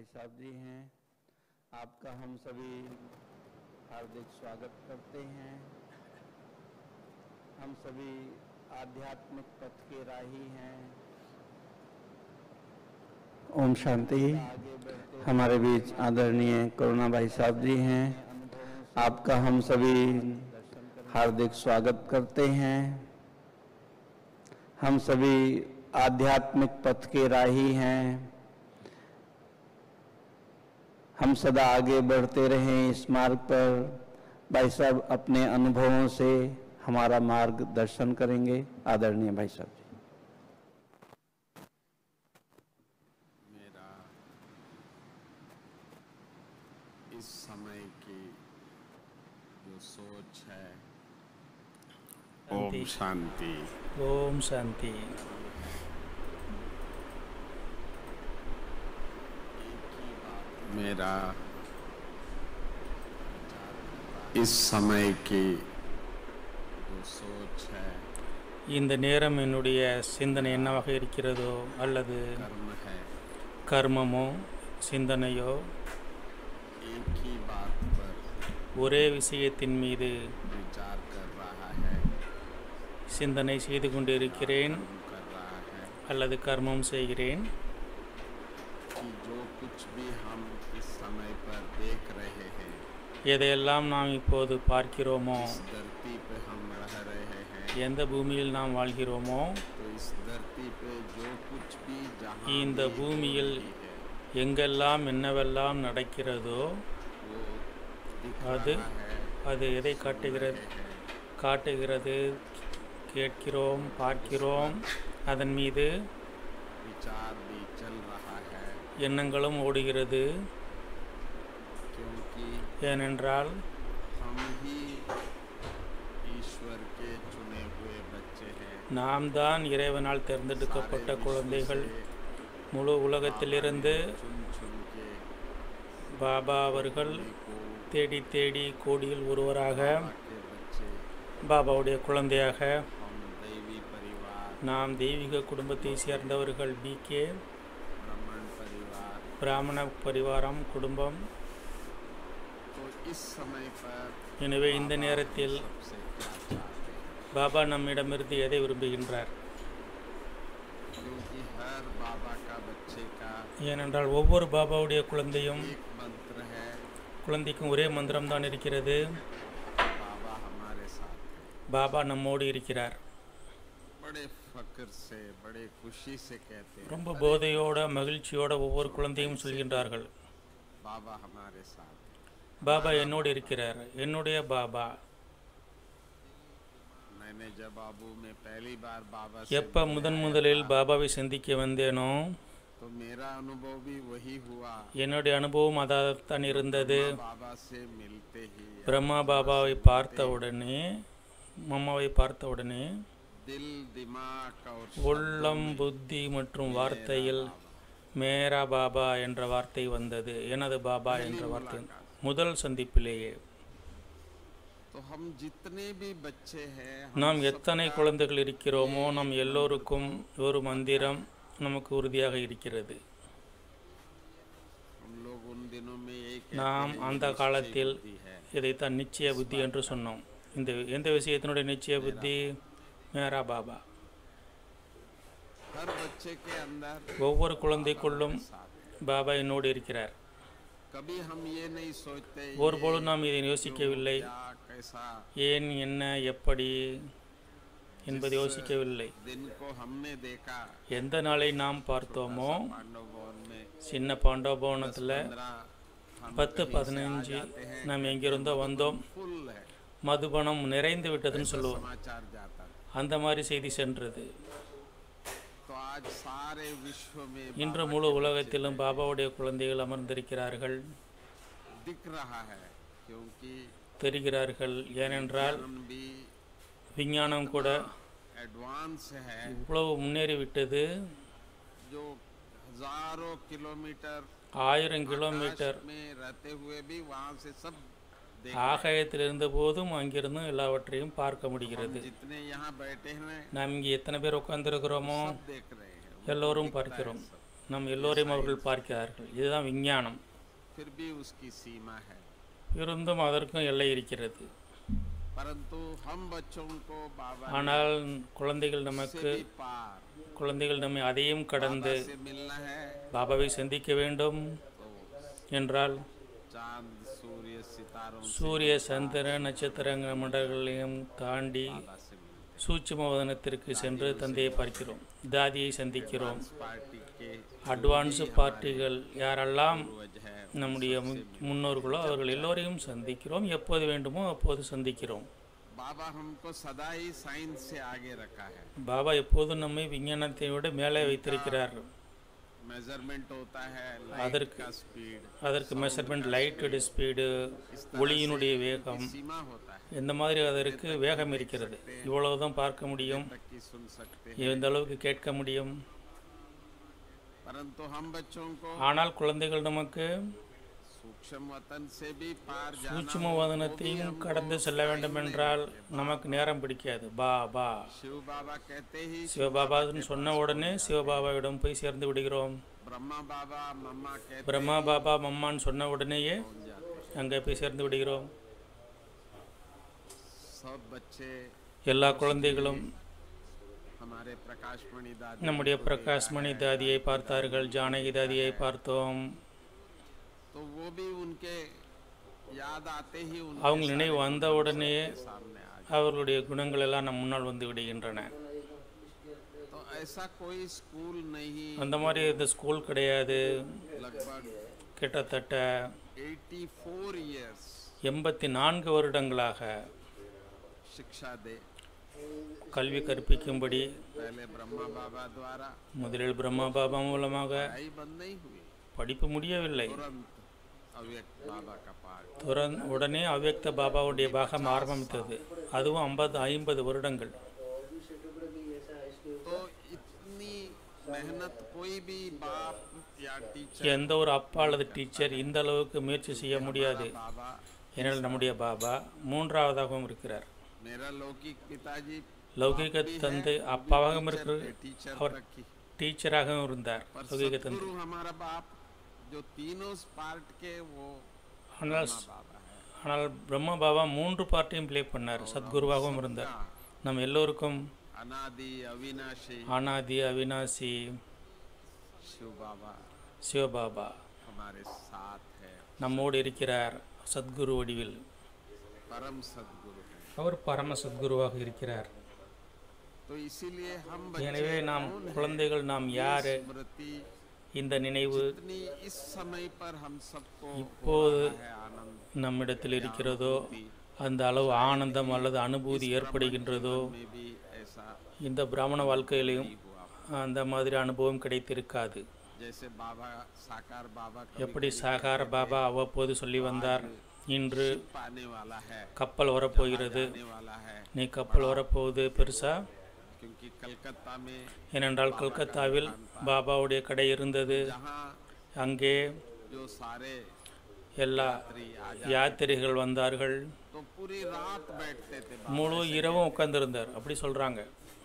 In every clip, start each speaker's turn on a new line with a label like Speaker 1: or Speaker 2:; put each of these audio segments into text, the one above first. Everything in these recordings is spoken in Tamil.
Speaker 1: साहब जी हैं आपका हम सभी हार्दिक स्वागत करते हैं हम सभी आध्यात्मिक पथ के राही हैं ओम शांति आगे बढ़ते हमारे बीच आदरणीय करुणा भाई साहब जी हैं आपका हम सभी हार्दिक स्वागत करते हैं हम सभी आध्यात्मिक पथ के राही हैं हम सदा आगे बढ़ते रहें इस मार्ग पर भाई साहब अपने अनुभवों से हमारा मार्गदर्शन करेंगे आदरणीय भाई साहब जी
Speaker 2: मेरा इस समय की जो सोच है ओम शांति
Speaker 3: ஓம் சாந்தி
Speaker 2: मेरा इस समय की जो सोच है
Speaker 3: இந்த நேரம் என்னுடைய சிந்தனை என்னவாக இருக்கிறதோ அல்லது
Speaker 2: कर्म है
Speaker 3: கர்மமோ சிந்தனையோ
Speaker 2: एक ही बात पर
Speaker 3: ஒரே விஷயத்தின் மீது
Speaker 2: विचार कर रहा है
Speaker 3: சிந்தனை செய்து கொண்டிருக்கிறேன்
Speaker 2: कर्म कर रहा है
Speaker 3: அல்லது கர்மம் செய்கிறேன்
Speaker 2: कि जो कुछ भी हम इस समय पर देख रहे हैं
Speaker 3: எதையெல்லாம் நாம் இப்போது பார்க்கிறோமோ
Speaker 2: इस धरती पे हम रह रहे हैं
Speaker 3: எந்த பூமியில் நாம் வாழ்கிறோமோ
Speaker 2: तो इस धरती पे जो कुछ भी जहाँ
Speaker 3: இந்த
Speaker 2: भी
Speaker 3: பூமியில்
Speaker 2: है
Speaker 3: எங்கெல்லாம் என்னவெல்லாம் நடக்கிறதோ
Speaker 2: वो दिख
Speaker 3: அது
Speaker 2: रहा है
Speaker 3: அது எதை காட்டுகிறது காட்டுகிறது கேட்கிறோம் பார்க்கிறோம் அதன் மீது
Speaker 2: विचार भी चल रहा है
Speaker 3: எண்ணங்களும் ஓடுகிறது
Speaker 2: क्योंकि
Speaker 3: ஏனென்றால்
Speaker 2: हम ही ईश्वर के चुने हुए बच्चे हैं
Speaker 3: நாம் தான் இறைவனால் தேர்ந்தெடுக்கப்பட்ட குழந்தைகள் முழு உலகத்திலிருந்து
Speaker 2: चुन चुन के
Speaker 3: பாபா அவர்கள்
Speaker 2: को
Speaker 3: தேடி தேடி கோடியில் ஒருவராக
Speaker 2: के बच्चे
Speaker 3: பாபாவுடைய குழந்தையாக
Speaker 2: हम दैवी परिवार
Speaker 3: நாம் தெய்வீக குடும்பத்தை சேர்ந்தவர்கள் பிகே
Speaker 2: ब्राह्मण परिवार
Speaker 3: பிராமண பரிவாரம் குடும்பம்
Speaker 2: तो इस समय पर
Speaker 3: எனவே இந்த நேரத்தில்
Speaker 2: सबसे क्या चाहते हैं
Speaker 3: பாபா நம்மிடமிருந்து எதை விரும்புகின்றார்
Speaker 2: क्योंकि हर बाबा का बच्चे का
Speaker 3: ஏனென்றால் ஒவ்வொரு பாபாவுடைய குழந்தையும்
Speaker 2: एक मंत्र है
Speaker 3: குழந்தைக்கும் ஒரே மந்திரம் தான் இருக்கிறது
Speaker 2: बाबा हमारे साथ है
Speaker 3: பாபா நம்மோடு இருக்கிறார்
Speaker 2: बड़े फक्र से बड़े खुशी से कहते हैं
Speaker 3: ரொம்ப போதையோட மகிழ்ச்சியோட ஒவ்வொரு குழந்தையும் சொல்கின்றார்கள்
Speaker 2: बाबा हमारे साथ है
Speaker 3: பாபா என்னோடு இருக்கிறார் என்னுடைய பாபா
Speaker 2: मैंने जब आबू में पहली बार बाबा से
Speaker 3: எப்போ முதன் முதலில் பாபாவை சந்திக்க வந்தேனோ
Speaker 2: तो मेरा अनुभव भी वही हुआ
Speaker 3: என்னுடைய அனுபவம் அதாகத்தான் இருந்தது
Speaker 2: बाबा से मिलते ही
Speaker 3: பிரம்மா பாபாவை பார்த்த உடனே மம்மாவை பார்த்த உடனே
Speaker 2: दिल दिमाग और
Speaker 3: உள்ளம் புத்தி மற்றும் வார்த்தையில் மேரா பாபா என்ற வார்த்தை வந்தது எனது பாபா என்ற வார்த்தை முதல் சந்திப்பிலேயே
Speaker 2: तो हम जितने भी बच्चे हैं हम
Speaker 3: நாம் எத்தனை குழந்தைகள் இருக்கிறோமோ நம் எல்லோருக்கும் ஒரு மந்திரம் நமக்கு உறுதியாக இருக்கிறது
Speaker 2: हम लोग उन दिनों में एक
Speaker 3: நாம் அந்த காலத்தில் இதைத்தான் நிச்சய புத்தி என்று சொன்னோம் இந்த எந்த விஷயத்தினுடைய நிச்சய புத்தி மேரா பாபா
Speaker 2: हर बच्चे के अंदर
Speaker 3: ஒவ்வொரு குழந்தைக்குள்ளும் பாபா என்னோடு இருக்கிறார்
Speaker 2: कभी हम ये नहीं सोचते
Speaker 3: ஒருபொழுதும் நாம் இதை யோசிக்கவில்லை
Speaker 2: क्या कैसा
Speaker 3: ஏன் என்ன எப்படி என்பதை யோசிக்கவில்லை
Speaker 2: दिन को हमने देखा
Speaker 3: எந்த நாளை நாம் பார்த்தோமோ
Speaker 2: पांडव भवन में
Speaker 3: சின்ன பாண்டவபவனத்தில்
Speaker 2: पंद्रह हम
Speaker 3: பத்து பதினஞ்சு நாம் எங்கிருந்தோ வந்தோம்
Speaker 2: फुल है
Speaker 3: மதுபனம் நிறைந்து விட்டதுன்னு சொல்லுவோம்
Speaker 2: समाचार जाता था
Speaker 3: அந்த மாதிரி செய்தி சென்றது
Speaker 2: तो आज सारे विश्व में
Speaker 3: இன்று முழு உலகத்திலும் பாபாவுடைய குழந்தைகள் அமர்ந்திருக்கிறார்கள்
Speaker 2: दिख रहा है क्योंकि
Speaker 3: தெரிகிறார்கள் ஏனென்றால்
Speaker 2: हम भी
Speaker 3: விஞ்ஞானம் கூட
Speaker 2: एडवांस है
Speaker 3: இவ்வளவு முன்னேறிவிட்டது
Speaker 2: जो हजारों किलोमीटर
Speaker 3: ஆயிரம் கிலோமீட்டர்
Speaker 2: में रहते हुए भी वहाँ से सब देख
Speaker 3: ஆகாயத்தில் இருந்த போதும் அங்கிருந்தும் எல்லாவற்றையும் பார்க்க முடிகிறது
Speaker 2: जितने यहाँ बैठे हैं
Speaker 3: நாம் இங்கே எத்தனை பேர் உட்கார்ந்திருக்கிறோமோ
Speaker 2: देख रहे हैं
Speaker 3: எல்லோரும் பார்க்கிறோம் நம் எல்லோரையும் அவர்கள் பார்க்கிறார்கள் இதுதான் விஞ்ஞானம்
Speaker 2: फिर भी उसकी सीमा है
Speaker 3: இருந்தும் அதற்கும் எல்லை இருக்கிறது
Speaker 2: परंतु हम बच्चों को बाबा
Speaker 3: ஆனால் குழந்தைகள்
Speaker 2: से
Speaker 3: நமக்கு
Speaker 2: भी पार
Speaker 3: குழந்தைகள் நம்மை அதையும் கடந்து
Speaker 2: बाबा से मिलना है
Speaker 3: பாபாவை சந்திக்க வேண்டும்
Speaker 2: तो
Speaker 3: என்றால்
Speaker 2: चांद सूर्य सितारों से
Speaker 3: சூரிய சந்திர நட்சத்திரங்க மண்டலங்களையும் தாண்டி
Speaker 2: बाबा से मिलना
Speaker 3: சூட்சும வதனத்திற்கு சென்று தந்தையை பார்க்கிறோம் தாதியை சந்திக்கிறோம்
Speaker 2: पार्टी के
Speaker 3: அட்வான்ஸ் பார்ட்டிகள் யாரெல்லாம்
Speaker 2: पूर्वज है
Speaker 3: நம்முடைய மு- முன்னோர்களோ அவர்கள் எல்லோரையும் சந்திக்கிறோம் எப்போது வேண்டுமோ அப்போது சந்திக்கிறோம்
Speaker 2: बाबा हमको सदा ही साइंस से आगे रखा है
Speaker 3: பாபா எப்போதும் நம்மை விஞ்ஞானத்தை விட மேலே வைத்திருக்கிறார்
Speaker 2: मेजरमेंट होता है लाइट
Speaker 3: அதற்கு
Speaker 2: का स्पीड
Speaker 3: அதற்கு மெஷர்மெண்ட் லைட்டோட ஸ்பீடு ஒளியினுடைய வேகம்
Speaker 2: सीमा होता है
Speaker 3: இந்த மாதிரி அதற்கு வேகம் இருக்கிறது இவ்வளவுதான் பார்க்க முடியும்
Speaker 2: तक की सुन सकते हैं
Speaker 3: எந்த அளவுக்கு கேட்க முடியும்
Speaker 2: परंतु हम बच्चों को
Speaker 3: ஆனால் குழந்தைகள் நமக்கு
Speaker 2: सूक्ष्म वतन से भी पार जाना
Speaker 3: சூட்சும வதனத்தையும் கடந்து செல்ல வேண்டும் என்றால் நமக்கு நேரம் பிடிக்காது பா பா
Speaker 2: शिव बाबा कहते ही
Speaker 3: சிவபாபான்னு சொன்ன உடனே சிவபாபாவிடம் போய் சேர்ந்து விடுகிறோம்
Speaker 2: ब्रह्मा बाबा मम्मा कहते
Speaker 3: பிரம்மா பாபா மம்மான்னு சொன்ன உடனேயே
Speaker 2: पहुंच जाते
Speaker 3: அங்கே போய் சேர்ந்து விடுகிறோம்
Speaker 2: सब बच्चे
Speaker 3: எல்லா குழந்தைகளும்
Speaker 2: हमारे प्रकाशमणि दादी
Speaker 3: நம்முடைய பிரகாஷ்மணி தாதியை பார்த்தார்கள் ஜானகி தாதியை பார்த்தோம்
Speaker 2: तो वो भी उनके याद आते ही उनके
Speaker 3: அவங்க நினைவு வந்த உடனே
Speaker 2: सामने आ
Speaker 3: அவர்களுடைய குணங்கள் எல்லாம் நம் முன்னால் வந்து விடுகின்றன
Speaker 2: गए तो ऐसा कोई स्कूल नहीं
Speaker 3: அந்த மாதிரி இந்த ஸ்கூல் கிடையாது
Speaker 2: लगभग
Speaker 3: கிட்டத்தட்ட
Speaker 2: 84 इयर्स
Speaker 3: எண்பத்தி நான்கு வருடங்களாக
Speaker 2: शिक्षा दे
Speaker 3: கல்வி கற்பிக்கும்படி
Speaker 2: पहले ब्रह्मा बाबा द्वारा
Speaker 3: முதலில் பிரம்மா பாபா மூலமாக
Speaker 2: पढ़ाई बंद नहीं हुई
Speaker 3: படிப்பு முடியவில்லை
Speaker 2: तुरंत अव्यक्त बाबा का पाठ
Speaker 3: துரன் உடனே அவ்யக்த பாபாவுடைய பாகம் ஆரம்பித்தது அதுவும் ஐம்பது ஐம்பது வருடங்கள்
Speaker 2: तो इतनी मेहनत कोई भी बाप या टीचर
Speaker 3: எந்த ஒரு அப்பா அல்லது டீச்சர் இந்த அளவுக்கு முயற்சி செய்ய முடியாது
Speaker 2: बाबा
Speaker 3: ஏனால் நம்முடைய பாபா மூன்றாவதாகவும் இருக்கிறார்
Speaker 2: मेरा लौकिक पिताजी
Speaker 3: லௌகிக தந்தை அப்பாவாகவும் இருக்கிற
Speaker 2: टीचर
Speaker 3: और
Speaker 2: तक की
Speaker 3: டீச்சராகவும் இருந்தார்
Speaker 2: पर
Speaker 3: லௌகிக தந்தை
Speaker 2: सदगुरु हमारा बाप जो तीनों पार्ट के वो
Speaker 3: ஆனால்
Speaker 2: बाबा है
Speaker 3: ஆனால் பிரம்ம பாபா மூன்று பார்ட்டையும் ப்ளே பண்ணார் சத்குருவாகவும் இருந்தார் நம் எல்லோருக்கும்
Speaker 2: अनादि अविनाशी
Speaker 3: அனாதி அவினாசி
Speaker 2: शिव बाबा
Speaker 3: சிவபாபா
Speaker 2: हमारे साथ है
Speaker 3: நம்மோடு இருக்கிறார் சத்குரு வடிவில்
Speaker 2: परम सदगुरु है
Speaker 3: அவர் பரம சத்குருவாக இருக்கிறார்
Speaker 2: तो इसीलिए हम
Speaker 3: எனவே
Speaker 2: बच्चे
Speaker 3: நாம்
Speaker 2: कौन हैं?
Speaker 3: குழந்தைகள் நாம் யாரு
Speaker 2: स्मृति
Speaker 3: இந்த நினைவு
Speaker 2: इतनी इस समय पर हम सबको हो
Speaker 3: இப்போது
Speaker 2: रहा है आनंद
Speaker 3: நம்மிடத்தில் இருக்கிறதோ அந்த அளவு ஆனந்தம் அல்லது அனுபூதி ஏற்படுகின்றதோ
Speaker 2: में भी ऐसा
Speaker 3: இந்த பிராமண வாழ்க்கையிலையும் அந்த மாதிரி அனுபவம் கிடைத்திருக்காது
Speaker 2: जैसे बाबा साकार बाबा कभी
Speaker 3: எப்படி சாகார பாபா அவ்வப்போது சொல்லி வந்தார் இன்று
Speaker 2: पाने वाला है
Speaker 3: கப்பல் வரப்போகிறது
Speaker 2: आने वाला है
Speaker 3: நீ கப்பல் வரப்போகுது பெருசா
Speaker 2: क्योंकि कलकत्ता में
Speaker 3: ஏனென்றால் கல்கத்தாவில் பாபாவுடைய கடை இருந்தது
Speaker 2: जहाँ
Speaker 3: அங்கே
Speaker 2: जो सारे
Speaker 3: எல்லா
Speaker 2: यात्री आ
Speaker 3: யாத்திரைகள் வந்தார்கள்
Speaker 2: तो पूरी रात बैठते थे
Speaker 3: முழு இரவும் உட்கார்ந்திருந்தார் அப்படி சொல்றாங்க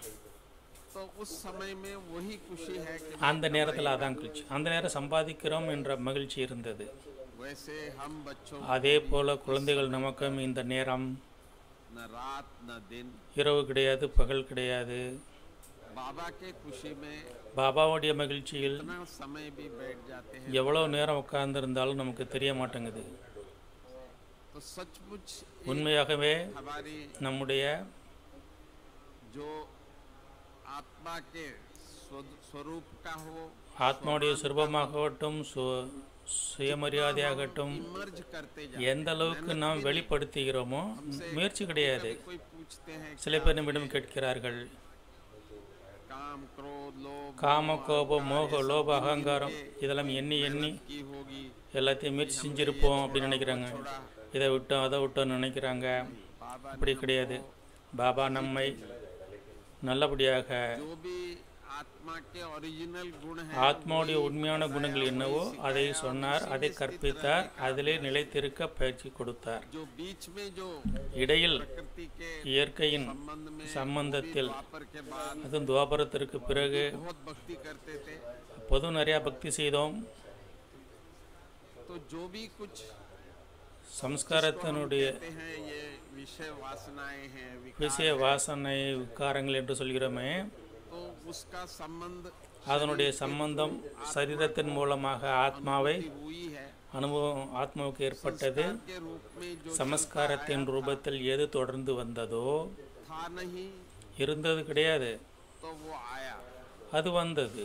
Speaker 2: तो उस समय में वही खुशी है कि
Speaker 3: அந்த நேரத்தில் அதான் குளிச்சு அந்த நேரம் சம்பாதிக்கிறோம் என்ற மகிழ்ச்சி இருந்தது
Speaker 2: वैसे हम बच्चों
Speaker 3: அதே போல குழந்தைகள் நமக்கும் இந்த நேரம்
Speaker 2: न रात न दिन
Speaker 3: இரவு கிடையாது பகல் கிடையாது
Speaker 2: बाबा के खुशी में
Speaker 3: பாபாவுடைய மகிழ்ச்சியில்
Speaker 2: इतना समय भी बैठ जाते हैं
Speaker 3: எவ்வளவு நேரம் உட்கார்ந்திருந்தாலும் நமக்கு தெரிய மாட்டேங்குது
Speaker 2: तो सचमुच
Speaker 3: உண்மையாகவே
Speaker 2: हमारी
Speaker 3: நம்முடைய
Speaker 2: जो आत्मा के स्व- स्वरूप का हो
Speaker 3: ஆத்மாவுடைய சுரூபமாகட்டும் சு சுயமரியாதையாகட்டும்
Speaker 2: इमर्ज करते जाए
Speaker 3: எந்த அளவுக்கு நாம் வெளிப்படுத்துகிறோமோ முயற்சி கிடையாது
Speaker 2: कोई पूछते हैं
Speaker 3: சில பேர் நம்மிடம் கேட்கிறார்கள்
Speaker 2: काम क्रोध लोभ
Speaker 3: காம கோபம் மோக லோப அகங்காரம் இதெல்லாம் எண்ணி எண்ணி
Speaker 2: की होगी
Speaker 3: எல்லாத்தையும் முயற்சி செஞ்சிருப்போம் அப்படின்னு நினைக்கிறாங்க இதை விட்டோம் அதை விட்டோம்னு நினைக்கிறாங்க
Speaker 2: बाबा
Speaker 3: அப்படி கிடையாது பாபா நம்மை நல்லபடியாக
Speaker 2: जो भी आत्मा के ओरिजिनल गुण है
Speaker 3: ஆத்மாவுடைய உண்மையான குணங்கள் என்னவோ அதை சொன்னார் அதை கற்பித்தார் அதிலே நிலைத்திருக்க பயிற்சி கொடுத்தார்
Speaker 2: जो बीच में जो
Speaker 3: இடையில்
Speaker 2: प्रकृति के
Speaker 3: இயற்கையின்
Speaker 2: संबंध में
Speaker 3: சம்பந்தத்தில்
Speaker 2: द्वापर के बाद
Speaker 3: அதுவும் துவாபரத்திற்கு பிறகு
Speaker 2: बहुत भक्ति करते थे
Speaker 3: அப்போதும் நிறையா பக்தி செய்தோம்
Speaker 2: तो जो भी कुछ
Speaker 3: சம்ஸ்காரத்தினுடைய
Speaker 2: कहते हैं ये विषय वासनाएं हैं विकार
Speaker 3: விஷய வாசனை விகாரங்கள் என்று சொல்கிறோமே
Speaker 2: तो उसका संबंध
Speaker 3: அதனுடைய சம்பந்தம் சரீரத்தின் மூலமாக ஆத்மாவை
Speaker 2: हुई है
Speaker 3: அனுபவம் ஆத்மாவுக்கு ஏற்பட்டது
Speaker 2: के रूप में जो
Speaker 3: சமஸ்காரத்தின் ரூபத்தில் எது தொடர்ந்து வந்ததோ
Speaker 2: था नहीं
Speaker 3: இருந்தது கிடையாது
Speaker 2: तो वो आया
Speaker 3: அது வந்தது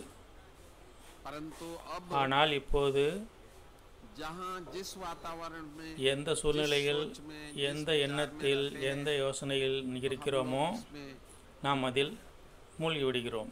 Speaker 2: परंतु अब
Speaker 3: ஆனால் இப்போது
Speaker 2: जहाँ जिस वातावरण में
Speaker 3: எந்த சூழ்நிலையில் எந்த எண்ணத்தில் எந்த யோசனையில் இருக்கிறோமோ
Speaker 2: में
Speaker 3: நாம் அதில் மூழ்கி விடுகிறோம்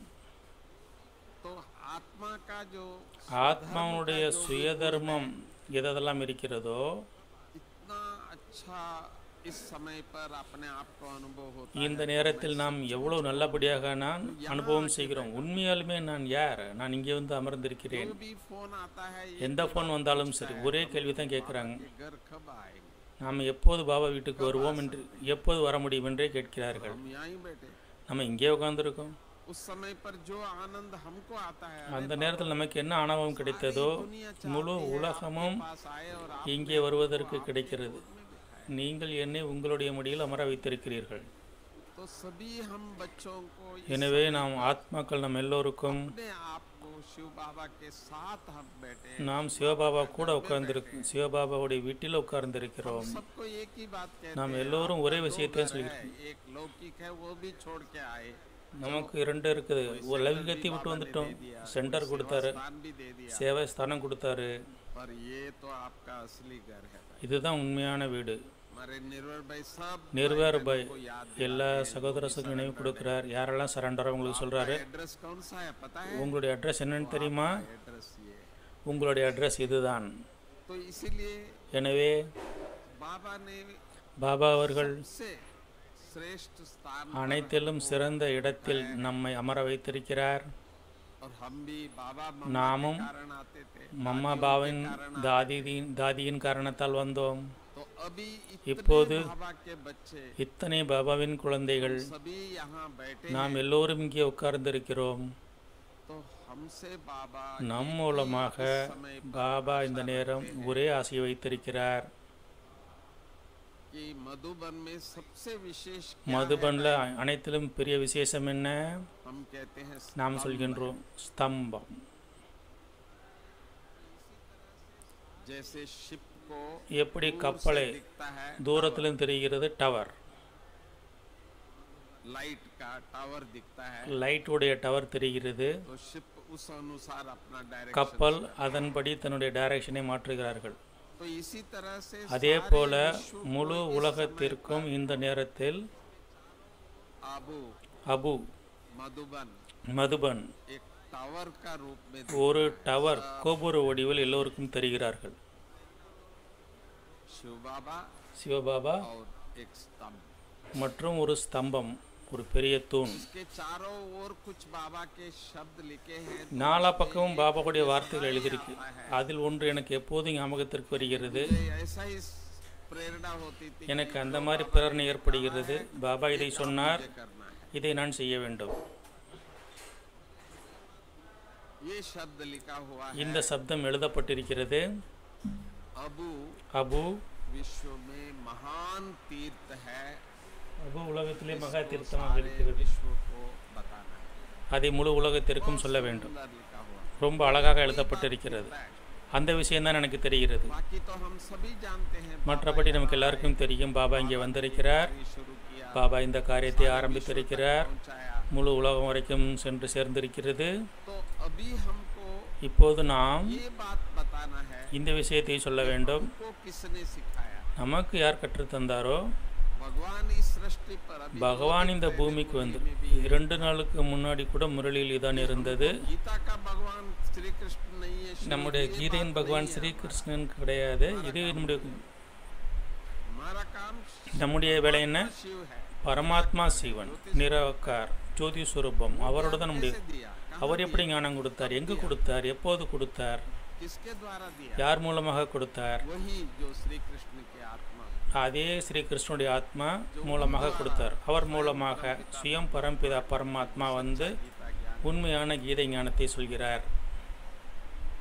Speaker 2: तो आत्मा का जो
Speaker 3: ஆத்மாவுடைய சுயதர்மம் எதெல்லாம் இருக்கிறதோ
Speaker 2: इतना अच्छा इस समय पर अपने आप को अनुभव होता
Speaker 3: இந்த நேரத்தில் நாம் எவ்வளவு நல்லபடியாக நான் அனுபவம் செய்கிறோம் உண்மையாலுமே நான் யார் நான் இங்கே வந்து அமர்ந்திருக்கிறேன்
Speaker 2: जो भी फोन आता है ये
Speaker 3: எந்த ஃபோன் வந்தாலும் சரி ஒரே கேள்வி தான் கேட்குறாங்க
Speaker 2: घर कब आएंगे
Speaker 3: நாம் எப்போது பாபா வீட்டுக்கு வருவோம் என்று எப்போது வர முடியும் என்றே கேட்கிறார்கள்
Speaker 2: हम यहाँ ही बैठे
Speaker 3: நம்ம இங்கே உட்காந்துருக்கோம்
Speaker 2: उस समय पर जो आनंद हमको आता है
Speaker 3: அந்த நேரத்தில் நமக்கு என்ன அனுபவம் கிடைத்ததோ முழு உலகமும்
Speaker 2: पास आए और आप
Speaker 3: இங்கே வருவதற்கு கிடைக்கிறது நீங்கள் என்னை உங்களுடைய மடியில் அமர வைத்திருக்கிறீர்கள்
Speaker 2: तो सभी हम बच्चों को
Speaker 3: எனவே நாம் ஆத்மாக்கள் நம் எல்லோருக்கும்
Speaker 2: अपने आप को शिव बाबा के साथ हम बैठे
Speaker 3: நாம் சிவபாபா கூட உட்கார்ந்திருக்கோம் சிவபாபாவுடைய வீட்டில் உட்கார்ந்திருக்கிறோம்
Speaker 2: सबको एक ही बात कहते
Speaker 3: நாம்
Speaker 2: हैं
Speaker 3: எல்லோரும் ஒரே விஷயத்தை
Speaker 2: घर
Speaker 3: சொல்லியிருக்கோம்
Speaker 2: है, एक लौकिक है वो भी छोड़ के आए
Speaker 3: நமக்கு இரண்டு இருக்குது ஒரு லௌகிகத்தை விட்டு வந்துட்டோம் சென்டர் கொடுத்தாரு
Speaker 2: दान भी दे दिया
Speaker 3: சேவை ஸ்தானம் கொடுத்தாரு
Speaker 2: पर ये तो आपका असली घर है
Speaker 3: இதுதான் உண்மையான வீடு
Speaker 2: हमारे निर्भर भाई सब
Speaker 3: நிர்வார் பாய் எல்லா சகோதரசுக்கும் நினைவு கொடுக்குறார் யாரெல்லாம் சரண்டர் அவங்களுக்கு சொல்கிறாரு
Speaker 2: एड्रेस कौन सा है पता है
Speaker 3: உங்களுடைய அட்ரஸ் என்னன்னு தெரியுமா
Speaker 2: एड्रेस ये है।
Speaker 3: உங்களுடைய அட்ரஸ் இதுதான்
Speaker 2: तो इसीलिए
Speaker 3: எனவே
Speaker 2: बाबा ने
Speaker 3: பாபா அவர்கள்
Speaker 2: से श्रेष्ठ स्थान
Speaker 3: அனைத்திலும் சிறந்த இடத்தில் நம்மை அமர வைத்திருக்கிறார்
Speaker 2: और हम भी बाबा मम्मा
Speaker 3: நாமும்
Speaker 2: के कारण आते थे
Speaker 3: மம்மா பாவின் தாதியின் தாதியின் காரணத்தால் வந்தோம்
Speaker 2: तो अभी
Speaker 3: இப்போது
Speaker 2: इतने बाबा के बच्चे
Speaker 3: இத்தனை பாபாவின் குழந்தைகள்
Speaker 2: सभी यहाँ बैठे
Speaker 3: நாம் எல்லோரும் இங்கே உட்கார்ந்திருக்கிறோம்
Speaker 2: तो हमसे बाबा
Speaker 3: நம் மூலமாக பாபா இந்த நேரம் ஒரே ஆசையை வைத்திருக்கிறார்
Speaker 2: कि मधुबन में सबसे विशेष
Speaker 3: மதுபனில் அனைத்திலும் பெரிய விசேஷம் என்ன
Speaker 2: हम कहते हैं
Speaker 3: நாம் சொல்கின்றோம் ஸ்தம்பம்
Speaker 2: जैसे शिप को
Speaker 3: எப்படி கப்பலை
Speaker 2: दिखता है
Speaker 3: தூரத்திலும் தெரிகிறது டவர்
Speaker 2: लाइट का टावर दिखता है
Speaker 3: லைட்டுடைய டவர் தெரிகிறது
Speaker 2: तो शिप उस अनुसार अपना डायरेक्शन
Speaker 3: கப்பல் அதன்படி தன்னுடைய டைரக்ஷனை மாற்றுகிறார்கள்
Speaker 2: तो इसी तरह से
Speaker 3: அதே போல முழு உலகத்திற்கும் இந்த நேரத்தில்
Speaker 2: आबू
Speaker 3: அபு
Speaker 2: मधुबन
Speaker 3: மதுபன்
Speaker 2: एक टावर का रूप में
Speaker 3: ஒரு டவர் கோபுர வடிவில் எல்லோருக்கும் தெரிகிறார்கள்
Speaker 2: शिव बाबा
Speaker 3: சிவபாபா
Speaker 2: और एक स्तंभ
Speaker 3: மற்றும் ஒரு ஸ்தம்பம் ஒரு பெரிய தூண்
Speaker 2: इसके चारों ओर कुछ बाबा के शब्द लिखे हैं
Speaker 3: நாலா பக்கமும் பாபாவுடைய வார்த்தைகள் எழுதியிருக்கு அதில் ஒன்று எனக்கு எப்போதும் ஞாபகத்திற்கு வருகிறது
Speaker 2: मुझे ऐसा ही प्रेरणा होती थी
Speaker 3: எனக்கு அந்த மாதிரி பிரேரணை ஏற்படுகிறது பாபா இதை சொன்னார்
Speaker 2: कि करना है
Speaker 3: இதை நான் செய்ய வேண்டும்
Speaker 2: ये शब्द लिखा हुआ है
Speaker 3: இந்த சப்தம் எழுதப்பட்டிருக்கிறது
Speaker 2: अबू
Speaker 3: அபு
Speaker 2: विश्व में महान तीर्थ है
Speaker 3: அபு உலகத்திலே மகா தீர்த்தமாக
Speaker 2: सारे
Speaker 3: இருக்கிறது
Speaker 2: विश्व को बताना है
Speaker 3: அதை முழு உலகத்திற்கும் சொல்ல வேண்டும்
Speaker 2: सुंदर लिखा हुआ
Speaker 3: ரொம்ப அழகாக எழுதப்பட்டிருக்கிறது அந்த விஷயம்தான் எனக்கு தெரிகிறது
Speaker 2: बाकी तो हम सभी जानते हैं
Speaker 3: மற்றபடி நமக்கு எல்லாருக்கும் தெரியும் பாபா இங்கே வந்திருக்கிறார்
Speaker 2: बाबा शुरू किया
Speaker 3: பாபா இந்த காரியத்தை ஆரம்பித்திருக்கிறார்
Speaker 2: पहुंचाया
Speaker 3: முழு உலகம் வரைக்கும் சென்று சேர்ந்திருக்கிறது
Speaker 2: तो अभी हमको
Speaker 3: இப்போது நாம்
Speaker 2: ये बात बताना है
Speaker 3: இந்த விஷயத்தை சொல்ல வேண்டும்
Speaker 2: हमको किसने सिखाया
Speaker 3: நமக்கு யார் கற்றுத்தந்தாரோ
Speaker 2: भगवान इस सृष्टि पर अभी
Speaker 3: பகவான் இந்த பூமிக்கு வந்து இரண்டு நாளுக்கு முன்னாடி கூட முரளியில் தான் இருந்தது
Speaker 2: गीता का भगवान श्री कृष्ण नहीं है श्री-
Speaker 3: நம்முடைய கீதையின் பகவான் ஸ்ரீ கிருஷ்ணன் கிடையாது இது நம்முடைய
Speaker 2: हमारा काम
Speaker 3: நம்முடைய வேலை என்ன
Speaker 2: शिव है
Speaker 3: பரமாத்மா சிவன் நிராகார் ஜோதி சுரூபம் அவரோட தான் நம்முடைய
Speaker 2: दिया
Speaker 3: அவர் எப்படி ஞானம் கொடுத்தார் எங்கு கொடுத்தார் எப்போது கொடுத்தார்
Speaker 2: किसके द्वारा दिया
Speaker 3: யார் மூலமாக கொடுத்தார்
Speaker 2: वही जो श्री कृष्ण के आत्मा
Speaker 3: அதே ஸ்ரீ கிருஷ்ணனுடைய ஆத்மா மூலமாக கொடுத்தார் அவர் மூலமாக சுயம் பரம்பிதா பரமாத்மா வந்து
Speaker 2: गीता ज्ञान
Speaker 3: உண்மையான கீதை ஞானத்தை சொல்கிறார்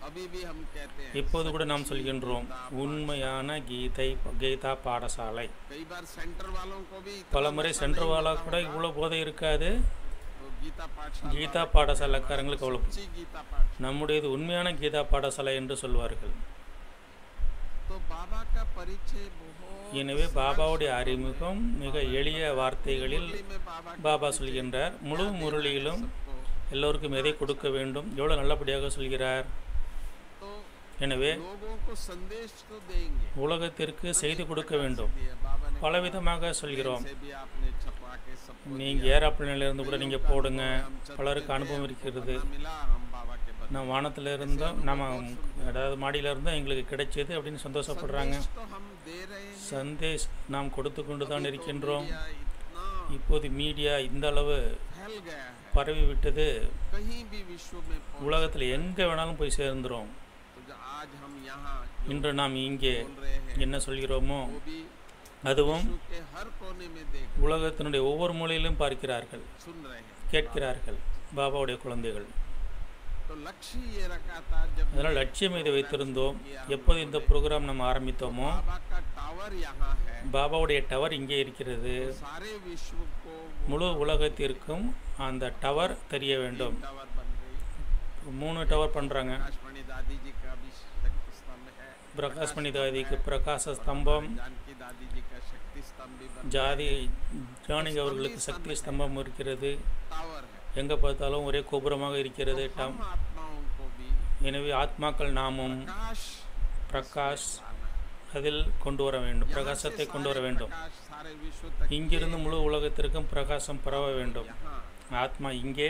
Speaker 2: अभी भी हम कहते हैं
Speaker 3: இப்போது கூட நாம் சொல்கின்றோம் உண்மையான கீதை கீதா பாடசாலை
Speaker 2: कई बार सेंटर वालों को भी इतना
Speaker 3: பல முறை
Speaker 2: नशा
Speaker 3: சென்றவாளா
Speaker 2: नहीं
Speaker 3: கூட
Speaker 2: होता
Speaker 3: இவ்வளோ போதை இருக்காது
Speaker 2: तो गीता पाठशाला
Speaker 3: கீதா பாடசாலைக்காரங்களுக்கு அவ்வளோ
Speaker 2: सच्ची गीता पाठ
Speaker 3: நம்முடையது உண்மையான கீதா பாடசாலை என்று சொல்வார்கள்
Speaker 2: तो बाबा का परिचय बहुत
Speaker 3: எனவே பாபாவுடைய அறிமுகம் மிக எளிய வார்த்தைகளில்
Speaker 2: मुरली में बाबा
Speaker 3: பாபா சொல்கின்றார் முழு முரளியிலும் எல்லோருக்கும் எதை கொடுக்க வேண்டும் எவ்வளோ நல்லபடியாக சொல்கிறார்
Speaker 2: तो
Speaker 3: எனவே
Speaker 2: लोगों को संदेश तो देंगे
Speaker 3: உலகத்திற்கு செய்தி கொடுக்க வேண்டும்
Speaker 2: दिया बाबा ने
Speaker 3: பலவிதமாக சொல்கிறோம்
Speaker 2: से भी आपने छपा के सबको
Speaker 3: நீங்கள் ஏரோப்ளேனில் கூட நீங்கள் போடுங்க பலருக்கு அனுபவம் இருக்கிறது
Speaker 2: दिया। मिला हम बाबा के बन
Speaker 3: நான் வானத்தில் இருந்தோம் நம்ம அதாவது மாடியில் இருந்தோம் எங்களுக்கு கிடைச்சது அப்படின்னு சந்தோஷப்படுறாங்க
Speaker 2: संदेश तो हम दे रहे हैं
Speaker 3: சந்தேஷ் நாம் கொடுத்து கொண்டு தான் இருக்கின்றோம்
Speaker 2: या इतना
Speaker 3: இப்போது மீடியா இந்த அளவு
Speaker 2: फैल गया है
Speaker 3: பரவி விட்டது
Speaker 2: कहीं भी विश्व में पहुंच
Speaker 3: உலகத்தில் எங்கே வேணாலும் போய் சேர்ந்துரும்
Speaker 2: तो जो आज हम यहाँ जो
Speaker 3: இன்று நாம் இங்கே
Speaker 2: बोल रहे हैं
Speaker 3: என்ன சொல்கிறோமோ
Speaker 2: वो भी
Speaker 3: அதுவும்
Speaker 2: विश्व के हर कोने में देख
Speaker 3: உலகத்தினுடைய ஒவ்வொரு மூலையிலும் பார்க்கிறார்கள்
Speaker 2: सुन रहे हैं
Speaker 3: கேட்கிறார்கள் பாபாவுடைய குழந்தைகள்
Speaker 2: तो लक्ष्य ये रखा था जब
Speaker 3: அதனால் லட்சியம் இதை வைத்திருந்தோம் எப்போது இந்த ப்ரோக்ராம் நம்ம ஆரம்பித்தோமோ
Speaker 2: बाबा का टावर यहाँ है
Speaker 3: பாபாவுடைய டவர் இங்கே இருக்கிறது
Speaker 2: सारे विश्व को
Speaker 3: முழு உலகத்திற்கும் அந்த டவர் தெரிய வேண்டும்
Speaker 2: टावर बन गई
Speaker 3: மூணு டவர் பண்ணுறாங்க
Speaker 2: आकाशवाणी दादी जी का भी शक्ति स्तंभ है
Speaker 3: பிரகாஷ் மணிதாதிக்கு பிரகாச ஸ்தம்பம்
Speaker 2: जानकी दादी जी का शक्ति स्तंभ भी बन
Speaker 3: ஜாதி ஜானகி அவர்களுக்கு சக்தி ஸ்தம்பம் இருக்கிறது
Speaker 2: टावर है
Speaker 3: எங்கே பார்த்தாலும் ஒரே கோபுரமாக இருக்கிறது டம்
Speaker 2: हम आत्माओं को भी
Speaker 3: எனவே ஆத்மாக்கள் நாமும்
Speaker 2: प्रकाश
Speaker 3: பிரகாஷ்
Speaker 2: लाना है।
Speaker 3: அதில் கொண்டு வர வேண்டும்
Speaker 2: यहाँ
Speaker 3: பிரகாசத்தை
Speaker 2: से
Speaker 3: கொண்டு வர
Speaker 2: सारे
Speaker 3: வேண்டும்
Speaker 2: प्रकाश सारे विश्व तक
Speaker 3: இங்கிருந்து முழு உலகத்திற்கும் பிரகாசம் பரவ வேண்டும்
Speaker 2: यहाँ
Speaker 3: ஆத்மா இங்கே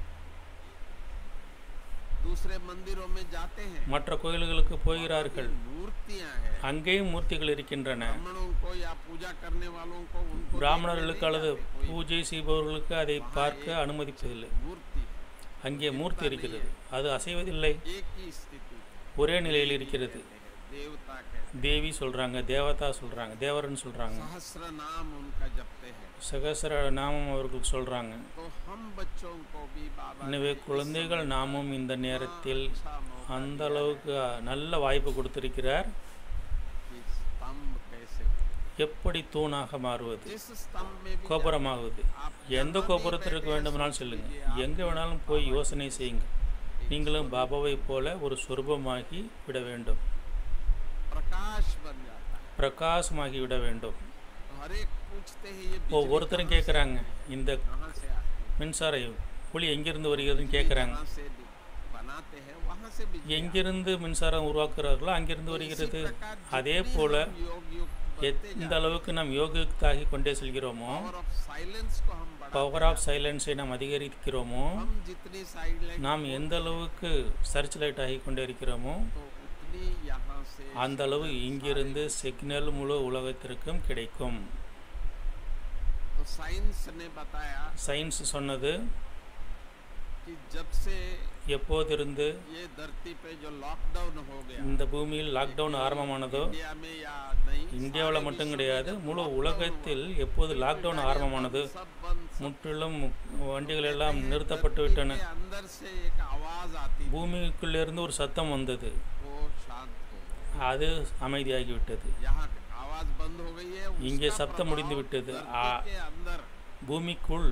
Speaker 2: दूसरे मंदिरों में जाते हैं
Speaker 3: மற்ற கோயில்களுக்கு போகிறார்கள்
Speaker 2: मूर्तियां हैं
Speaker 3: அங்கேயும் மூர்த்திகள் இருக்கின்றன
Speaker 2: ब्राह्मणों को या पूजा करने वालों को उनको
Speaker 3: பிராமணர்களுக்கு அல்லது
Speaker 2: देखने नहीं जाते। कोई
Speaker 3: பூஜை செய்பவர்களுக்கு அதை பார்க்க அனுமதிப்பதில்லை
Speaker 2: मूर्ति
Speaker 3: அங்கே மூர்த்தி இருக்கிறது அது அசைவதில்லை
Speaker 2: एक ही स्थिति
Speaker 3: ஒரே நிலையில் இருக்கிறது
Speaker 2: देवता कहते
Speaker 3: தேவி சொல்றாங்க தேவதா சொல்றாங்க தேவரன் சொல்றாங்க
Speaker 2: हैं सहस्र नाम उनका जपते हैं
Speaker 3: சகசர நாமம் அவர்கள் சொல்றாங்க
Speaker 2: तो हम बच्चों को भी बाबा
Speaker 3: எனவே குழந்தைகள் நாமும் இந்த நேரத்தில்
Speaker 2: अच्छा मौका
Speaker 3: அந்த அளவுக்கு நல்ல வாய்ப்பு கொடுத்திருக்கிறார்
Speaker 2: कि स्तंभ कैसे
Speaker 3: எப்படி தூணாக மாறுவது
Speaker 2: जिस स्तंभ में भी
Speaker 3: கோபுரமாகுவது எந்த கோபுரத்திற்கு வேண்டுமானாலும் செல்லுங்க எங்கே வேணாலும் போய் யோசனை செய்யுங்க நீங்களும் பாபாவை போல ஒரு சொரூபமாகி விட வேண்டும்
Speaker 2: प्रकाश बन जाता है
Speaker 3: பிரகாசமாகி விட வேண்டும்
Speaker 2: तो हर एक पूछते हैं ये बिजली
Speaker 3: ஒவ்வொருத்தரும்
Speaker 2: कहाँ से-
Speaker 3: கேட்குறாங்க இந்த
Speaker 2: कहाँ से आती है
Speaker 3: மின்சார ஒளி எங்கிருந்து வருகிறதுன்னு கேட்குறாங்க
Speaker 2: जहाँ से भी बनाते हैं वहाँ से बिजली
Speaker 3: எங்கிருந்து மின்சாரம் உருவாக்குறார்களோ அங்கிருந்து வருகிறது அதே போல
Speaker 2: योग युक्त बनते
Speaker 3: எந்த அளவுக்கு நாம் யோகித்தாகி கொண்டே செல்கிறோமோ
Speaker 2: पावर ऑफ साइलेंस को हम बढ़ा
Speaker 3: பவர் ஆஃப் சைலன்ஸை நாம் அதிகரிக்கிறோமோ
Speaker 2: हम जितनी साइलेंस
Speaker 3: நாம் எந்த அளவுக்கு சர்ச் லைட் ஆகி கொண்டே இருக்கிறோமோ
Speaker 2: तो उतनी यहाँ से
Speaker 3: அந்த அளவு இங்கிருந்து சிக்னல் முழு உலகத்திற்கும் கிடைக்கும்
Speaker 2: तो साइंस ने बताया
Speaker 3: சயின்ஸ் சொன்னது
Speaker 2: कि जब से
Speaker 3: எப்போதிருந்து
Speaker 2: ये धरती पे जो लॉकडाउन हो गया
Speaker 3: இந்த பூமியில் லாக்டவுன் ஆரம்பமானதோ
Speaker 2: इंडिया में या नहीं
Speaker 3: இந்தியாவில் மட்டும் கிடையாது முழு உலகத்தில் எப்போது லாக்டவுன் ஆரம்பமானது
Speaker 2: सब बंद
Speaker 3: முற்றிலும் வண்டிகள் எல்லாம் நிறுத்தப்பட்டு விட்டன
Speaker 2: के अंदर से एक आवाज आती थी,
Speaker 3: பூமிக்குள்ளிருந்து ஒரு சத்தம் வந்தது
Speaker 2: वो शांत हो गई
Speaker 3: அது அமைதியாகிவிட்டது
Speaker 2: यहाँ आवाज बंद हो गई है
Speaker 3: இங்கே
Speaker 2: उसका
Speaker 3: சப்தம் முடிந்து
Speaker 2: प्रभाव
Speaker 3: விட்டது
Speaker 2: धरती
Speaker 3: आ-
Speaker 2: के अंदर
Speaker 3: பூமிக்குள்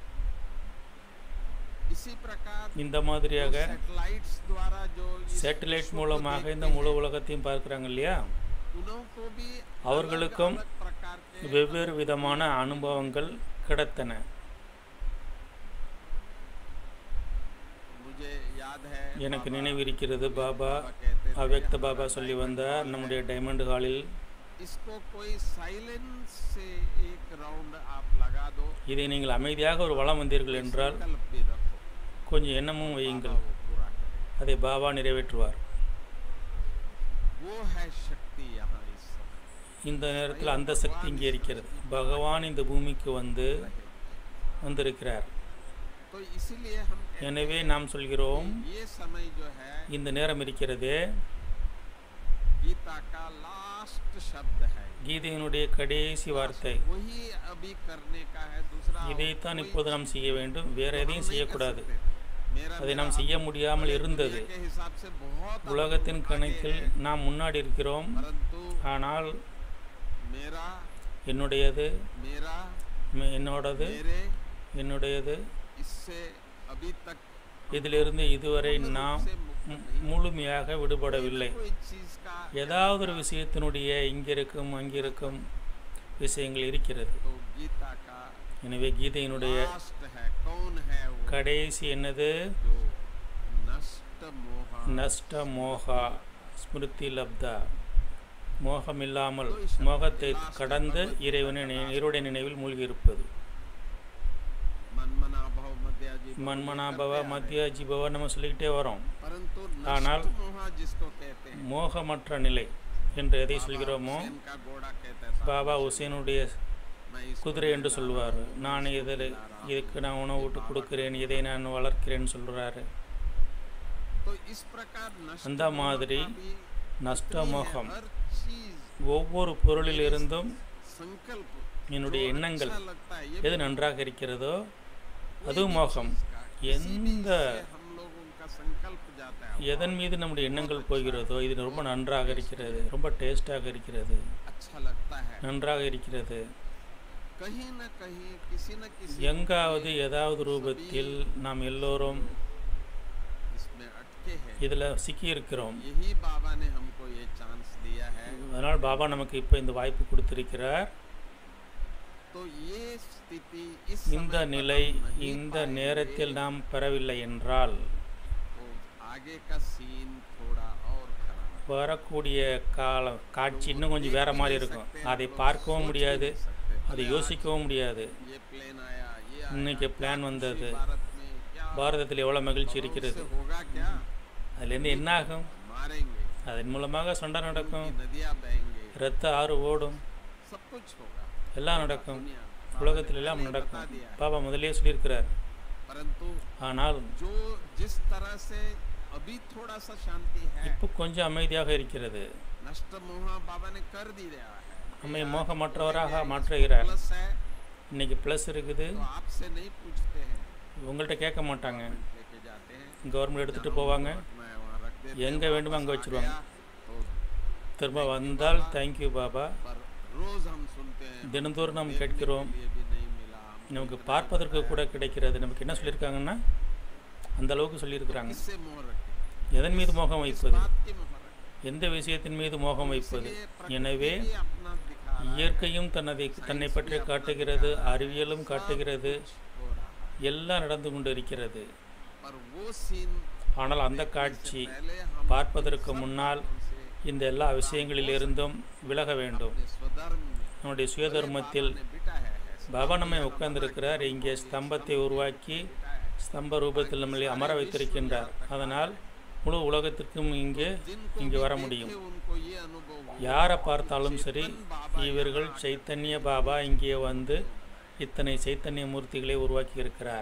Speaker 2: इसी प्रकार
Speaker 3: இந்த மாதிரியாக
Speaker 2: सैटेलाइट्स द्वारा जो इस
Speaker 3: சேட்டலைட்
Speaker 2: विश्व को
Speaker 3: மூலமாக
Speaker 2: देखते
Speaker 3: இந்த முழு உலகத்தையும் பார்க்குறாங்க இல்லையா
Speaker 2: हैं, उनको भी
Speaker 3: அவர்களுக்கும்
Speaker 2: अलग प्रकार के
Speaker 3: வெவ்வேறு விதமான அனுபவங்கள் கிடைத்தன
Speaker 2: मुझे याद है
Speaker 3: எனக்கு நினைவிருக்கிறது பாபா
Speaker 2: बाबा कहते थे
Speaker 3: அவ்யக்த பாபா சொல்லி வந்தார் நம்முடைய டைமண்ட் ஹாலில்
Speaker 2: इसको कोई साइलेंस से एक राउंड आप लगा दो
Speaker 3: இதை நீங்கள் அமைதியாக ஒரு வளம் வந்தீர்கள் என்றால்
Speaker 2: संकल्प भी रखो
Speaker 3: கொஞ்சம் எண்ணமும் வையுங்கள்
Speaker 2: वो पूरा करे
Speaker 3: அதை பாபா நிறைவேற்றுவார்
Speaker 2: वो है शक्ति यहाँ इस समय
Speaker 3: இந்த நேரத்தில் அந்த சக்தி இங்கே இருக்கிறது பகவான் இந்த பூமிக்கு வந்து வந்திருக்கிறார்
Speaker 2: तो इसीलिए हम कहते
Speaker 3: எனவே நாம் சொல்கிறோம்
Speaker 2: हैं, ये समय जो है
Speaker 3: இந்த நேரம் இருக்கிறதே
Speaker 2: गीता का लास्ट शब्द है
Speaker 3: கீதையினுடைய கடைசி வார்த்தை
Speaker 2: वही अभी करने का है दूसरा और
Speaker 3: இதைத்தான்
Speaker 2: कोई
Speaker 3: இப்போது நாம் செய்ய வேண்டும் வேற
Speaker 2: तो हम
Speaker 3: எதையும்
Speaker 2: नहीं कर
Speaker 3: செய்யக்கூடாது
Speaker 2: सकते। मेरा
Speaker 3: அதை நாம் செய்ய முடியாமல் இருந்தது
Speaker 2: के हिसाब से बहुत
Speaker 3: உலகத்தின் கணக்கில் நாம் முன்னாடி இருக்கிறோம்
Speaker 2: परंतु
Speaker 3: ஆனால்
Speaker 2: मेरा
Speaker 3: என்னுடையது
Speaker 2: मेरा
Speaker 3: ம- என்னோடது
Speaker 2: मेरे
Speaker 3: என்னுடையது
Speaker 2: इससे अभी तक
Speaker 3: இதிலிருந்து இதுவரை நாம் மு- முழுமையாக விடுபடவில்லை
Speaker 2: कोई चीज का
Speaker 3: ஏதாவது ஒரு விஷயத்தினுடைய இங்கிருக்கும் அங்கிருக்கும் விஷயங்கள் இருக்கிறது
Speaker 2: तो गीता का
Speaker 3: எனவே கீதையினுடைய
Speaker 2: लास्ट है कौन है वो
Speaker 3: கடைசி என்னது
Speaker 2: जो नष्ट मोह
Speaker 3: நஷ்ட மோகா ஸ்மிருதி லப்தா மோகமில்லாமல் மோகத்தை கடந்து இறைவனை நி- இறைவனுடைய நினைவில் மூழ்கியிருப்பது
Speaker 2: मनमना भव मध्याजी
Speaker 3: மன்மனாபவ மத்திய ஜீபவ நம்ம சொல்லிக்கிட்டே வரோம்
Speaker 2: परंतु
Speaker 3: ஆனால்
Speaker 2: नष्ट मोह जिसको कहते हैं
Speaker 3: மோகமற்ற நிலை என்று எதை சொல்கிறோமோ
Speaker 2: हुसैन का घोड़ा कहते हैं
Speaker 3: பாபா ஹுசேனுடைய
Speaker 2: मैं इस
Speaker 3: குதிரை என்று சொல்வார் நான் இதில் இதுக்கு நான் உணவு விட்டு கொடுக்கிறேன் இதை நான் வளர்க்கிறேன்னு சொல்கிறாரு
Speaker 2: तो इस प्रकार नष्ट
Speaker 3: அந்த மாதிரி
Speaker 2: भी
Speaker 3: நஷ்ட மோகம்
Speaker 2: हर चीज
Speaker 3: ஒவ்வொரு பொருளிலிருந்தும்
Speaker 2: संकल्प
Speaker 3: என்னுடைய எண்ணங்கள்
Speaker 2: अच्छा लगता है ये
Speaker 3: எது நன்றாக இருக்கிறதோ அது மோகம் எந்த
Speaker 2: हम लोग उनका संकल्प जाता है
Speaker 3: எதன் மீது நம்முடைய எண்ணங்கள் போகிறதோ இது ரொம்ப நன்றாக இருக்கிறது ரொம்ப டேஸ்டாக இருக்கிறது
Speaker 2: अच्छा लगता है
Speaker 3: நன்றாக இருக்கிறது
Speaker 2: कहीं न कहीं किसी न किसी
Speaker 3: எங்காவது ஏதாவது ரூபத்தில் நாம் எல்லோரும்
Speaker 2: इसमें अटके हैं
Speaker 3: இதில் சிக்கி இருக்கிறோம்
Speaker 2: यही बाबा ने हमको ये चांस दिया है
Speaker 3: அதனால் பாபா நமக்கு இப்போ இந்த வாய்ப்பு கொடுத்திருக்கிறார்
Speaker 2: तो ये स्थिति इस
Speaker 3: இந்த
Speaker 2: समय पर
Speaker 3: நிலை
Speaker 2: हम नहीं
Speaker 3: இந்த
Speaker 2: पाएंगे,
Speaker 3: நேரத்தில் நாம் பெறவில்லை என்றால்
Speaker 2: तो आगे का सीन थोड़ा और खराब
Speaker 3: வரக்கூடிய காலம் காட்சி இன்னும் கொஞ்சம் வேற மாதிரி இருக்கும் அதை பார்க்கவும் முடியாது அதை யோசிக்கவும் முடியாது
Speaker 2: ये प्लेन आया ये आया,
Speaker 3: இன்னைக்கு பிளான் வந்தது
Speaker 2: भारत में क्या
Speaker 3: பாரதத்தில் எவ்வளோ மகிழ்ச்சி
Speaker 2: उससे
Speaker 3: இருக்கிறது
Speaker 2: होगा क्या
Speaker 3: அதுலேருந்து என்ன ஆகும்
Speaker 2: मारेंगे
Speaker 3: அதன் மூலமாக சண்டை நடக்கும்
Speaker 2: नदियां बहेंगे
Speaker 3: இரத்த ஆறு ஓடும்
Speaker 2: सब कुछ होगा
Speaker 3: எல்லாம் நடக்கும்
Speaker 2: दुनिया
Speaker 3: உலகத்தில் எல்லாம் நடக்கும் பாபா முதலே சொல்லியிருக்கிறார்
Speaker 2: परंतु
Speaker 3: ஆனால்
Speaker 2: जो जिस तरह से अभी थोड़ा सा शांति है
Speaker 3: இப்போ கொஞ்சம் அமைதியாக இருக்கிறது
Speaker 2: नष्ट मोह बाबा ने कर दी रहा है
Speaker 3: நம்மை மோகமற்றவராக மாற்றுகிறார்
Speaker 2: प्लस है
Speaker 3: இன்னைக்கு ப்ளஸ் இருக்குது
Speaker 2: तो आपसे नहीं पूछते हैं
Speaker 3: உங்கள்கிட்ட கேட்க மாட்டாங்க
Speaker 2: लेके जाते हैं
Speaker 3: கவர்மெண்ட் எடுத்துகிட்டு போவாங்க
Speaker 2: मैं वहाँ रख देते
Speaker 3: எங்கே வேண்டுமோ அங்கே வச்சுருவாங்க
Speaker 2: तो
Speaker 3: திரும்ப வந்தால் தேங்க்யூ பாபா
Speaker 2: पर रोज हम सुनते हैं
Speaker 3: தினந்தோறும் நாம் கேட்கிறோம்
Speaker 2: ये भी नहीं मिला हम
Speaker 3: நமக்கு பார்ப்பதற்கு கூட கிடைக்கிறது நமக்கு என்ன சொல்லியிருக்காங்கன்னா அந்த அளவுக்கு சொல்லியிருக்கிறாங்க
Speaker 2: इससे मोह रखें
Speaker 3: எதன் மீது மோகம் வைப்பது
Speaker 2: बात की मोह रखें
Speaker 3: எந்த விஷயத்தின் மீது மோகம் வைப்பது எனவே
Speaker 2: ये अपना दिखा
Speaker 3: இயற்கையும் தனதை தன்னை பற்றி காட்டுகிறது அறிவியலும் காட்டுகிறது
Speaker 2: हो रहा
Speaker 3: எல்லாம் நடந்து கொண்டு இருக்கிறது
Speaker 2: पर वो सीन
Speaker 3: ஆனால் அந்த காட்சி
Speaker 2: पहले हम
Speaker 3: பார்ப்பதற்கு முன்னால்
Speaker 2: से
Speaker 3: இந்த எல்லா விஷயங்களிலிருந்தும் விலக வேண்டும்
Speaker 2: अपने स्वधर्म में
Speaker 3: நம்முடைய சுயதர்மத்தில்
Speaker 2: ने बिटा है है
Speaker 3: பாபா நம்மை உட்கார்ந்திருக்கிறார் இங்கே ஸ்தம்பத்தை உருவாக்கி ஸ்தம்ப ரூபத்தில் நம்மளை அமர வைத்திருக்கின்றார் அதனால் முழு உலகத்திற்கும் இங்கே இங்கே வர முடியும்
Speaker 2: उनको ये अनुभव हुआ
Speaker 3: யாரை பார்த்தாலும் சரி இவர்கள் சைத்தன்ய பாபா இங்கே வந்து இத்தனை சைத்தன்ய மூர்த்திகளை உருவாக்கி இருக்கிறார்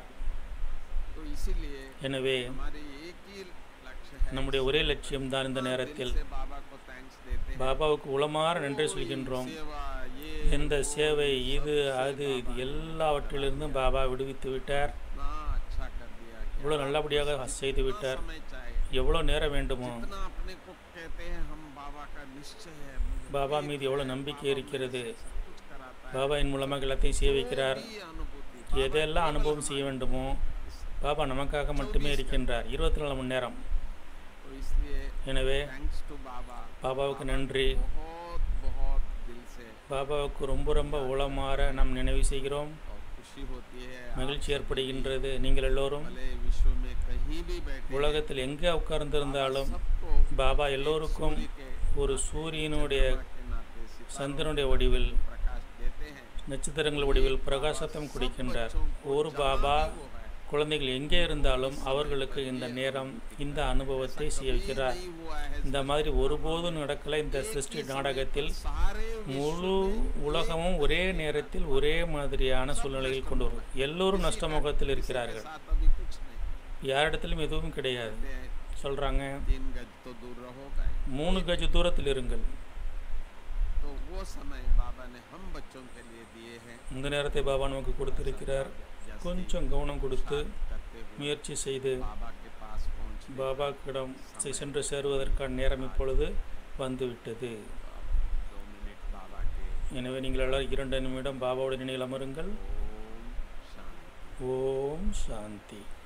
Speaker 2: तो इसीलिए
Speaker 3: எனவே
Speaker 2: हमारे एक ही लक्ष्य है
Speaker 3: நம்முடைய ஒரே லட்சியம்தான் இந்த நேரத்தில்
Speaker 2: से बाबा को थैंक्स देते हैं
Speaker 3: பாபாவுக்கு உளமாற நன்றி சொல்கின்றோம்
Speaker 2: सेवा ये
Speaker 3: எந்த சேவை இது அது இது எல்லாவற்றிலிருந்தும் பாபா விடுவித்து விட்டார்
Speaker 2: ना अच्छा कर दिया कि
Speaker 3: இவ்வளோ நல்லபடியாக செய்து விட்டார்
Speaker 2: समय चाहे
Speaker 3: எவ்வளோ நேரம் வேண்டுமோ
Speaker 2: इतना अपने को कहते हैं हम बाबा का निश्चय है मुझे
Speaker 3: பாபா மீது எவ்வளோ நம்பிக்கை இருக்கிறது
Speaker 2: कुछ कराता
Speaker 3: பாபாவின் மூலமாக எல்லாத்தையும் செய்ய வைக்கிறார்
Speaker 2: है ये अनुभूति
Speaker 3: எதெல்லாம் அனுபவம் செய்ய வேண்டுமோ பாபா நமக்காக மட்டுமே இருக்கின்றார் இருபத்தி நாலு மணி நேரம்
Speaker 2: तो इसलिए
Speaker 3: எனவே
Speaker 2: थैंक्स टू बाबा
Speaker 3: பாபாவுக்கு நன்றி
Speaker 2: बहुत बहुत दिल से
Speaker 3: பாபாவுக்கு ரொம்ப ரொம்ப உளமாற நாம் நினைவு செய்கிறோம்
Speaker 2: और खुशी होती है
Speaker 3: மகிழ்ச்சி ஏற்படுகின்றது நீங்கள் எல்லோரும்
Speaker 2: भले विश्व में कहीं भी बैठे
Speaker 3: உலகத்தில் எங்கே உட்கார்ந்திருந்தாலும்
Speaker 2: सबको
Speaker 3: பாபா எல்லோருக்கும்
Speaker 2: के
Speaker 3: ஒரு சூரியனுடைய
Speaker 2: के नाते सितारों
Speaker 3: சந்திரனுடைய வடிவில்
Speaker 2: प्रकाश देते हैं
Speaker 3: நட்சத்திரங்கள் வடிவில் பிரகாசத்தம் கொடுக்கின்றார் ஒரு பாபா குழந்தைகள் எங்கே இருந்தாலும் அவர்களுக்கு இந்த நேரம் இந்த அனுபவத்தை செய்ய வைக்கிறார்
Speaker 2: नहीं हुआ है
Speaker 3: இந்த மாதிரி ஒருபோதும் நடக்கல இந்த சிருஷ்டி நாடகத்தில்
Speaker 2: सारे
Speaker 3: முழு உலகமும் ஒரே நேரத்தில் ஒரே மாதிரியான சூழ்நிலையில் கொண்டு வரும் எல்லோரும் நஷ்டமுகத்தில் இருக்கிறார்கள்
Speaker 2: साथ अभी कुछ नहीं
Speaker 3: யாரிடத்திலும் எதுவும் கிடையாது சொல்றாங்க
Speaker 2: तीन गज तो दूर रहोगा ही।
Speaker 3: மூணு கஜ தூரத்தில் இருங்கள்
Speaker 2: तो वो समय बाबा ने हम बच्चों के लिए दिए हैं
Speaker 3: இந்த நேரத்தை பாபா நமக்கு கொடுத்திருக்கிறார் கொஞ்சம் கவனம் கொடுத்து
Speaker 2: करते करते हुए
Speaker 3: முயற்சி செய்து
Speaker 2: बाबा के पास पहुंचने
Speaker 3: பாபாக்கிடம் சென்று சேருவதற்கான நேரம் இப்பொழுது வந்துவிட்டது
Speaker 2: दो मिनट बाबा के
Speaker 3: எனவே நீங்கள் எல்லாரும் இரண்டு நிமிடம் பாபாவுடைய நினைவில் அமருங்கள்
Speaker 2: ओम शांति
Speaker 3: ஓம் சாந்தி